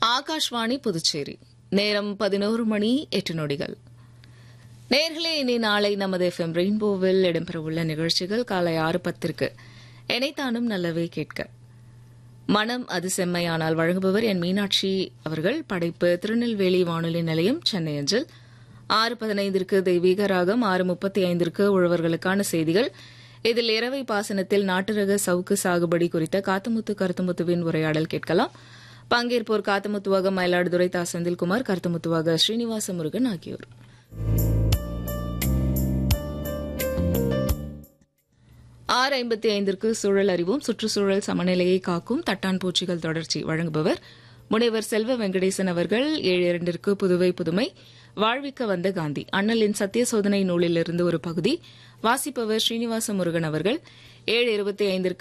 ஆகாஷ்வாணி புதுச்சேரி நேரம் பதினோரு மணி எட்டு நொடிகள் நேர்களே இனி நாளை நமது எஃப்எம் ரெயின்போவில் இடம்பெறவுள்ள நிகழ்ச்சிகள் காலை ஆறு பத்திற்கு எனைத்தானும் நல்லவே கேட்க மனம் அது செம்மையானால் வழங்குபவர் என் மீனாட்சி அவர்கள் படைப்பு திருநெல்வேலி வானொலி நிலையம் சென்னை அஞ்சல் ஆறு பதினைந்திற்கு தெய்வீக ராகம் ஆறு முப்பத்தி ஐந்திற்கு உழவர்களுக்கான செய்திகள் இதில் இரவை பாசனத்தில் நாட்டு ரக சவுக்கு சாகுபடி குறித்த காத்தமுத்து கருத்துமுத்துவின் உரையாடல் கேட்கலாம் பங்கேற்போர் காத்தமுத்துவாக மயிலாடுதுறை தா செந்தில்குமார் கருத்துமுத்துவாக ஸ்ரீனிவாச முருகன் ஆகியோர் ஆறு ஐம்பத்தி ஐந்திற்கு சூழல் அறிவோம் சுற்றுச்சூழல் சமநிலையை காக்கும் தட்டான் பூச்சிகள் தொடர்ச்சி வழங்குபவர் முனைவர் செல்வ வெங்கடேசன் அவர்கள் ஏழு இரண்டிற்கு புதுவை புதுமை வாழ்விக்க வந்த காந்தி அண்ணலின் சத்திய சோதனை நூலிலிருந்து ஒரு பகுதி வாசிப்பவர் ஸ்ரீனிவாச முருகன் அவர்கள் ஏழு இருபத்தி ஐந்திற்கு